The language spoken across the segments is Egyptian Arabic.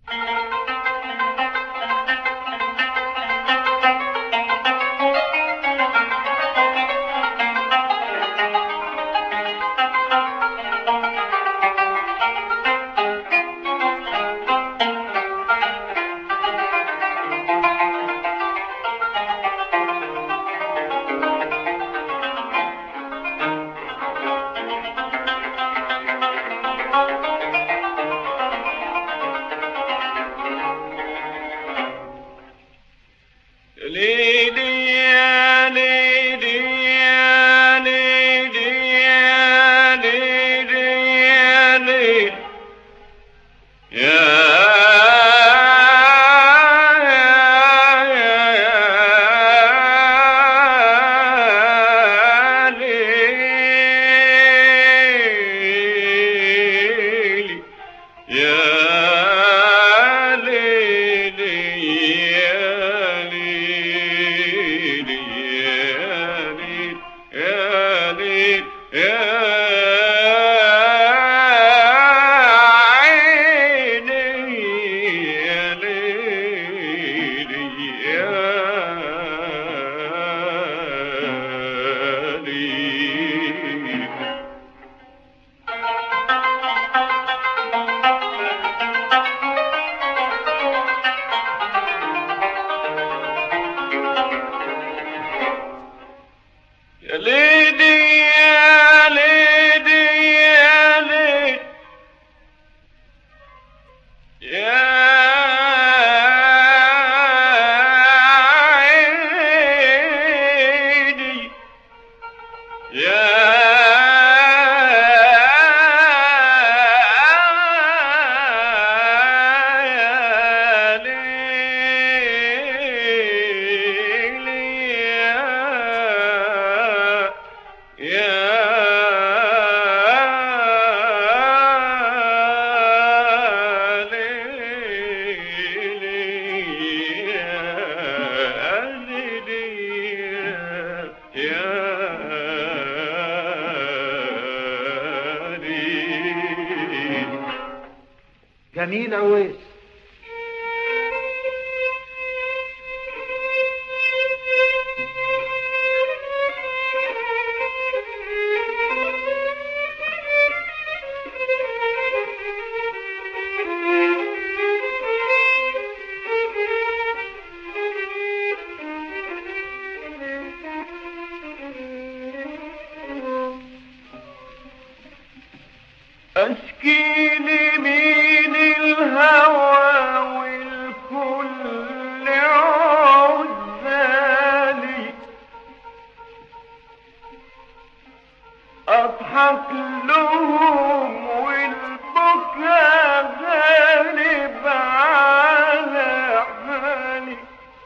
ليلي يا ليلي يا ليلي يا ليلي يا ليلي يا يا ليلي يا ليلي يا ليلي يا ليلي يا ليلي يا عيني يا ليلي يا ليلي يا ليدي يا ليدي يا ليدي يا عيني يا يا ليلي يا يا ليلي يا ليلي يا ليلي جميل عويس أشكي لمين الهوى والكل عزالي أضحك لهم والبكاء غالب على حالي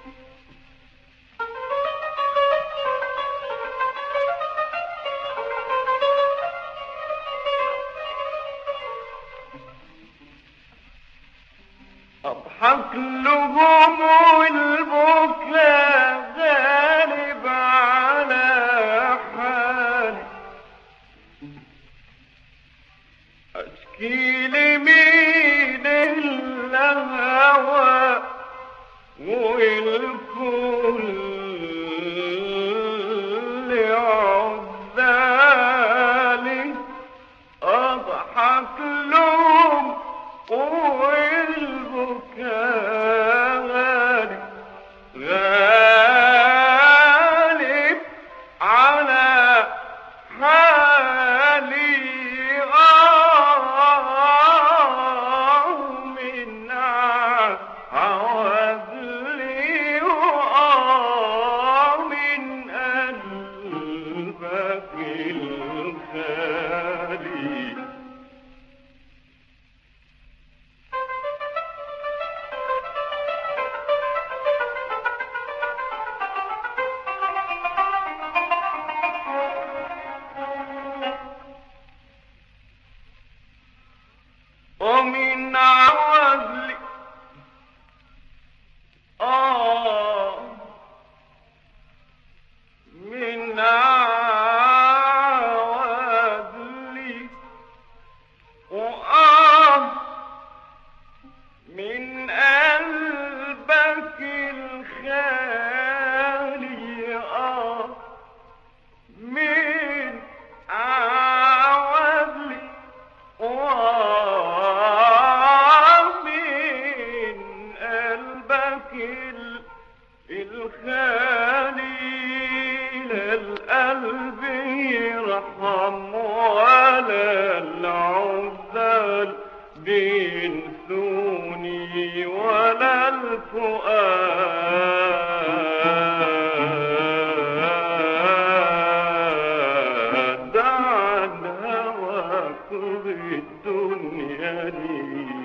أضحك لهم والبكاء غالب على حالي أشكي لمين الهوى والكل عذالي أضحك لهم والبكاء غالي من قلبك الخالي آه من عوضلي ومن قلبك ال- الخالي للقلب يرحم ولا العزال بينسوني ولا الفؤاد عن هواك بالدنيا لي